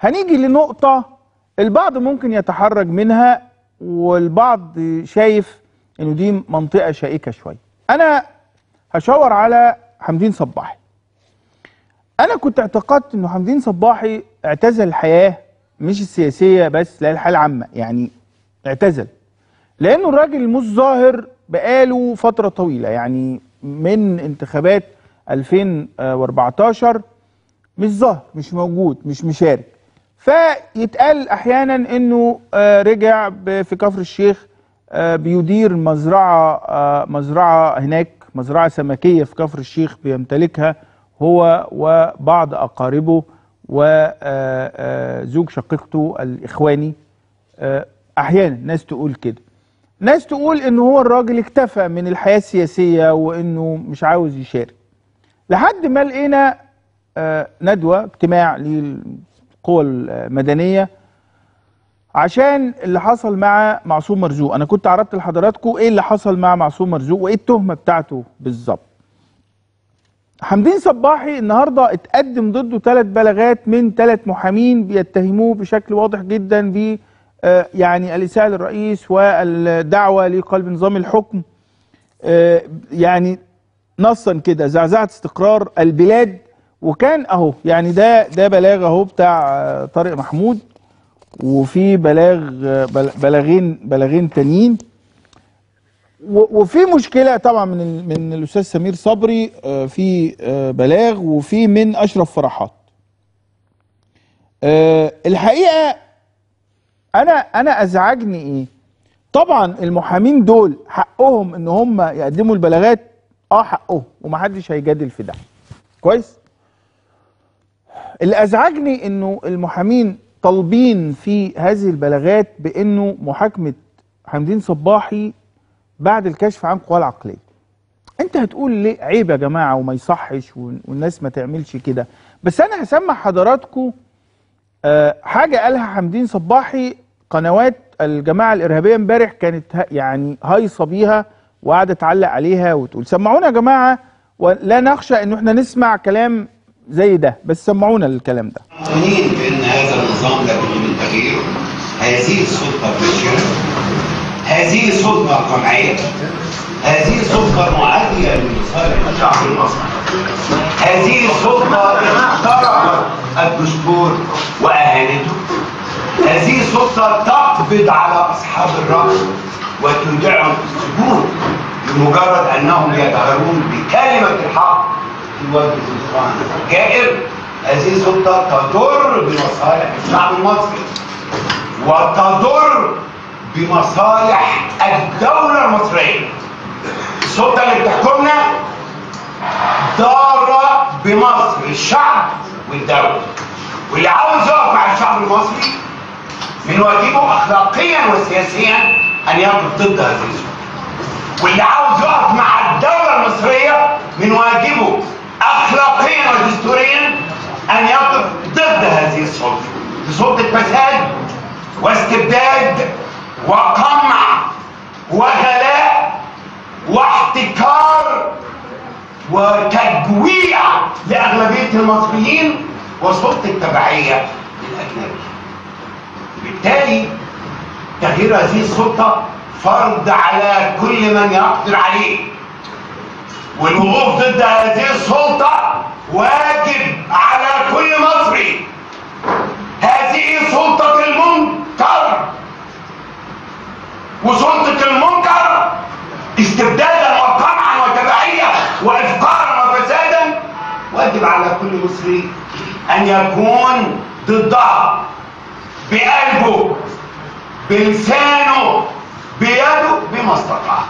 هنيجي لنقطة البعض ممكن يتحرج منها والبعض شايف انه دي منطقة شائكة شوية انا هشاور على حمدين صباحي انا كنت اعتقدت انه حمدين صباحي اعتزل الحياة مش السياسية بس لا الحياة العامة يعني اعتزل لانه الراجل مش ظاهر بقاله فترة طويلة يعني من انتخابات 2014 مش ظاهر مش موجود مش مشارك فيتقال احيانا انه آه، رجع ب- في كفر الشيخ آه، بيدير مزرعه آه، مزرعه هناك مزرعه سمكيه في كفر الشيخ بيمتلكها هو وبعض اقاربه وزوج شقيقته الاخواني آه، احيانا ناس تقول كده ناس تقول ان هو الراجل اكتفى من الحياه السياسيه وانه مش عاوز يشارك لحد ما لقينا آه، ندوه اجتماع للقوى المدنيه عشان اللي حصل مع معصوم مرزوق انا كنت عرضت لحضراتكم ايه اللي حصل مع معصوم مرزوق وايه التهمه بتاعته بالظبط حمدين صباحي النهارده اتقدم ضده ثلاث بلاغات من ثلاث محامين بيتهموه بشكل واضح جدا ب آه، يعني الاساءه للرئيس والدعوه لقلب نظام الحكم آه، يعني نصا كده زعزعه استقرار البلاد وكان اهو يعني ده ده بلاغ اهو بتاع آه، طارق محمود وفي بلاغ آه، بل- بلاغين بلاغين تانيين و- وفي مشكله طبعا من ال- من الاستاذ سمير صبري آه، في آه، بلاغ وفي من اشرف فرحات آه، الحقيقه انا انا ازعجني ايه طبعا المحامين دول حقهم ان هم يقدموا البلاغات اه حقهم ومحدش هيجادل في ده كويس اللي ازعجني انه المحامين طالبين في هذه البلاغات بانه محاكمه حمدين صباحي بعد الكشف عن قواه العقليه انت هتقول ليه عيب يا جماعه وما يصحش وال- والناس ما تعملش كده بس انا هسمع حضراتكم آه، حاجه قالها حمدين صباحي قنوات الجماعه الارهابيه امبارح كانت ه- يعني هايصه بيها وقاعده تعلق عليها وتقول سمعونا يا جماعه ولا نخشى انه احنا نسمع كلام زي ده بس سمعونا الكلام ده مؤمنين بان هذا النظام لابد من تغييره هذه السلطه البشره هذه السلطه القمعيه هذه السلطه معاديه لمصالح الشعب المصري هذه السلطه اخترقت الدستور واهانته هذه السلطه تقبض على اصحاب الراي وتودعهم في السجون لمجرد انهم يجهرون بكلمه الحق في وجه سلطان جائر هذه السلطه تضر بمصالح الشعب المصري وتضر بمصالح الدوله المصريه السلطه اللي بتحكمنا ضاره بمصر الشعب والدوله واللي عاوز يقف مع الشعب المصري من واجبه اخلاقيا وسياسيا ان يقف ضد هذه السلطه واللي عاوز يقف مع الدوله المصريه من واجبه اخلاقيا ودستوريا ان يقف ضد هذه السلطه دي سلطه فساد واستبداد وقمع وغلاء واحتكار وتجويع لاغلبيه المصريين وسلطه تبعيه للاجنبي بالتالي تغيير هذه السلطه فرض على كل من يقدر عليه والوقوف ضد هذه السلطه واجب على كل مصري هذه سلطه المنكر وسلطه المنكر استبدادا وقمعا وتبعيه وافقارا وفسادا واجب على كل مصري ان يكون ضدها بقلبه بلسانه بيده بما استطاع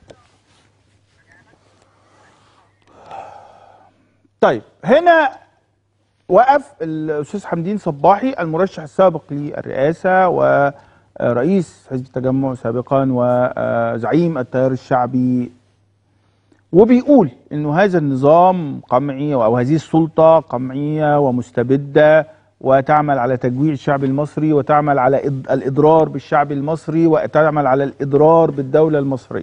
طيب هنا وقف الاستاذ حمدين صباحي المرشح السابق للرئاسه ورئيس حزب التجمع سابقا وزعيم التيار الشعبي وبيقول انه هذا النظام قمعي او هذه السلطه قمعيه ومستبده وتعمل على تجويع الشعب المصري وتعمل على إض- الاضرار بالشعب المصري وتعمل على الاضرار بالدوله المصريه.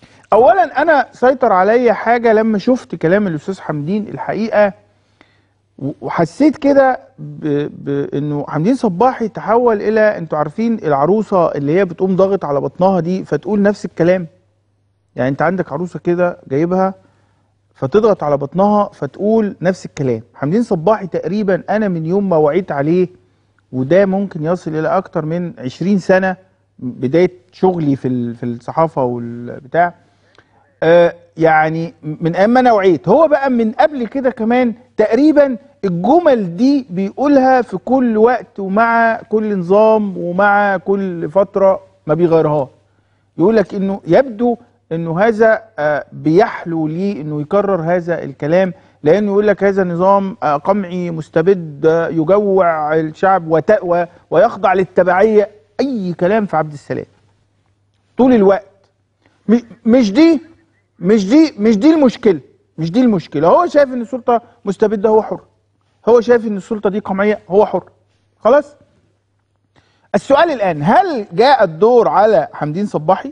اولا انا سيطر عليا حاجه لما شفت كلام الاستاذ حمدين الحقيقه و- وحسيت كده ب- بانه حمدين صباحي تحول الى انتوا عارفين العروسه اللي هي بتقوم ضاغط على بطنها دي فتقول نفس الكلام يعني انت عندك عروسه كده جايبها فتضغط على بطنها فتقول نفس الكلام حمدين صباحي تقريبا انا من يوم ما وعيت عليه وده ممكن يصل الى اكتر من 20 سنه بدايه شغلي في ال- في الصحافه والبتاع آه، يعني من ايام ما انا وعيت هو بقى من قبل كده كمان تقريبا الجمل دي بيقولها في كل وقت ومع كل نظام ومع كل فتره ما بيغيرها يقول لك انه يبدو انه هذا آه، بيحلو ليه انه يكرر هذا الكلام لانه يقول لك هذا نظام آه، قمعي مستبد آه، يجوع الشعب وت- و- ويخضع للتبعيه اي كلام في عبد السلام طول الوقت م- مش دي مش دي مش دي المشكله مش دي المشكله هو شايف ان السلطه مستبده هو حر هو شايف ان السلطه دي قمعيه هو حر خلاص السؤال الان هل جاء الدور على حمدين صباحي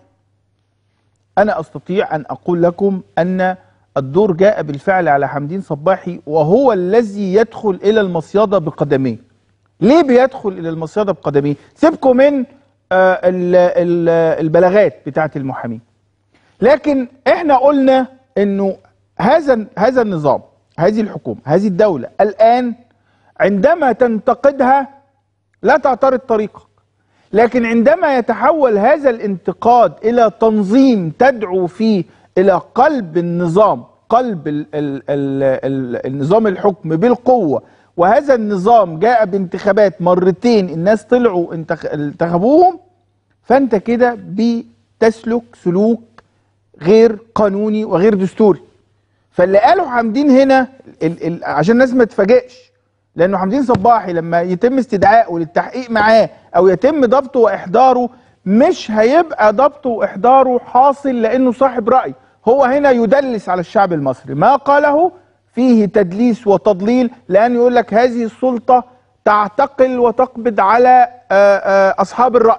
انا استطيع ان اقول لكم ان الدور جاء بالفعل على حمدين صباحي وهو الذي يدخل الى المصيده بقدميه ليه بيدخل الى المصيده بقدميه سيبكم من آه، ال- ال- البلاغات بتاعه المحامين لكن احنا قلنا انه هذا هذا النظام هذه الحكومه هذه الدوله الان عندما تنتقدها لا تعترض طريقك لكن عندما يتحول هذا الانتقاد الى تنظيم تدعو فيه الى قلب النظام قلب ال ال ال ال النظام الحكم بالقوه وهذا النظام جاء بانتخابات مرتين الناس طلعوا انتخ- انتخبوهم فانت كده بتسلك سلوك غير قانوني وغير دستوري فاللي قاله حمدين هنا ال ال عشان الناس ما تفاجئش لانه حمدين صباحي لما يتم استدعائه للتحقيق معاه او يتم ضبطه واحضاره مش هيبقى ضبطه واحضاره حاصل لانه صاحب راي هو هنا يدلس على الشعب المصري ما قاله فيه تدليس وتضليل لان يقول لك هذه السلطه تعتقل وتقبض على آه، آه، اصحاب الراي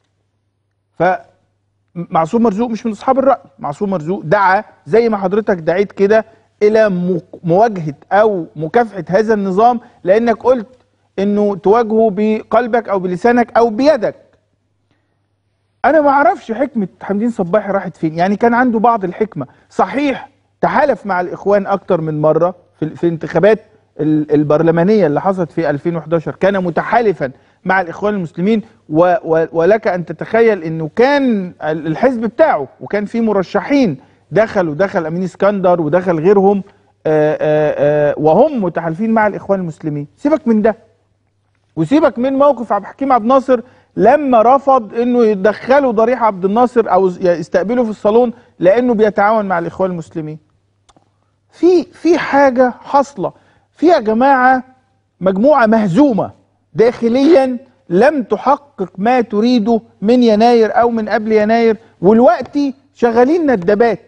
فمعصوم مرزوق مش من اصحاب الراي معصوم مرزوق دعا زي ما حضرتك دعيت كده الى مو- مواجهه او مكافحه هذا النظام لانك قلت انه تواجهه بقلبك او بلسانك او بيدك انا ما اعرفش حكمه حمدين صباحي راحت فين يعني كان عنده بعض الحكمه صحيح تحالف مع الاخوان اكتر من مره في, في انتخابات ال- البرلمانيه اللي حصلت في 2011 كان متحالفا مع الاخوان المسلمين و و ولك ان تتخيل انه كان ال- الحزب بتاعه وكان في مرشحين دخلوا دخل امين اسكندر ودخل غيرهم آآ آآ وهم متحالفين مع الاخوان المسلمين سيبك من ده وسيبك من موقف عبد الحكيم عبد الناصر لما رفض انه يدخلوا ضريح عبد الناصر او يستقبله في الصالون لانه بيتعاون مع الاخوان المسلمين في في حاجه حاصله في يا جماعه مجموعه مهزومه داخليا لم تحقق ما تريده من يناير او من قبل يناير والوقت شغالين ندبات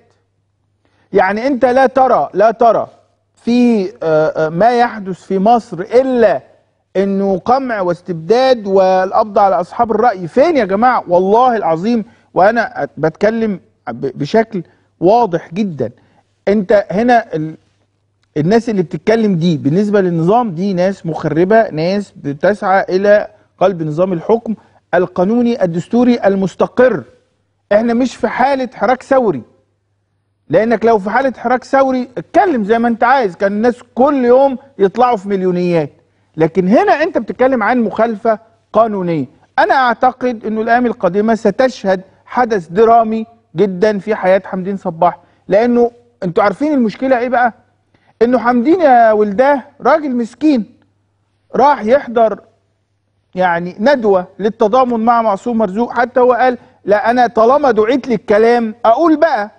يعني انت لا ترى لا ترى في آه، آه، ما يحدث في مصر الا انه قمع واستبداد والقبض على اصحاب الراي فين يا جماعه والله العظيم وانا بتكلم ب- بشكل واضح جدا انت هنا ال... الناس اللي بتتكلم دي بالنسبه للنظام دي ناس مخربه ناس بتسعى الى قلب نظام الحكم القانوني الدستوري المستقر احنا مش في حاله حراك ثوري لانك لو في حاله حراك ثوري اتكلم زي ما انت عايز كان الناس كل يوم يطلعوا في مليونيات لكن هنا انت بتتكلم عن مخالفه قانونيه انا اعتقد انه الايام القادمه ستشهد حدث درامي جدا في حياه حمدين صباح لانه انتوا عارفين المشكله ايه بقى انه حمدين يا ولداه راجل مسكين راح يحضر يعني ندوة للتضامن مع معصوم مرزوق حتى هو قال لا أنا طالما دعيت للكلام أقول بقى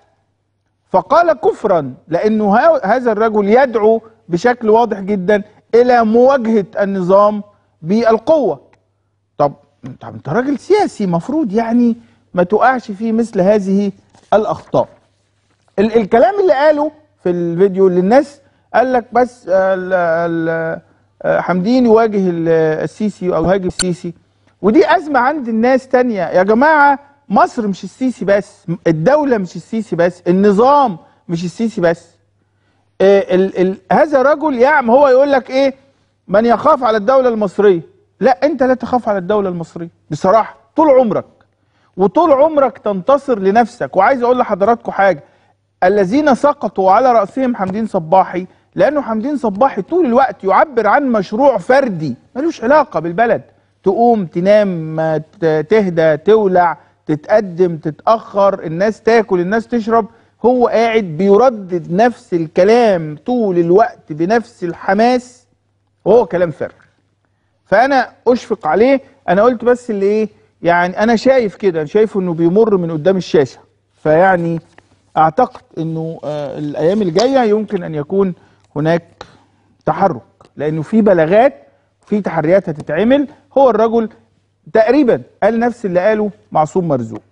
فقال كفرا لأنه ها- هذا الرجل يدعو بشكل واضح جدا إلى مواجهة النظام بالقوة طب طب أنت راجل سياسي مفروض يعني ما تقعش في مثل هذه الأخطاء ال الكلام اللي قاله في الفيديو اللي الناس قال لك بس ال ال آه، حمدين يواجه ال- السيسي او يهاجم السيسي ودي ازمه عند الناس تانية يا جماعه مصر مش السيسي بس الدوله مش السيسي بس النظام مش السيسي بس آه، ال ال هذا رجل يعم هو يقول لك ايه من يخاف على الدولة المصرية لا انت لا تخاف على الدولة المصرية بصراحة طول عمرك وطول عمرك تنتصر لنفسك وعايز اقول لحضراتكم حاجة الذين سقطوا على رأسهم حمدين صباحي لأنه حمدين صباحي طول الوقت يعبر عن مشروع فردي ملوش علاقة بالبلد تقوم تنام ما ت- تهدى تولع تتقدم تتأخر الناس تاكل الناس تشرب هو قاعد بيردد نفس الكلام طول الوقت بنفس الحماس وهو كلام فارغ فانا اشفق عليه انا قلت بس اللي ايه يعني انا شايف كده شايفه انه بيمر من قدام الشاشه فيعني اعتقد انه آه الايام الجايه يمكن ان يكون هناك تحرك لانه في بلاغات في تحريات هتتعمل هو الرجل تقريبا قال نفس اللي قاله معصوم مرزوق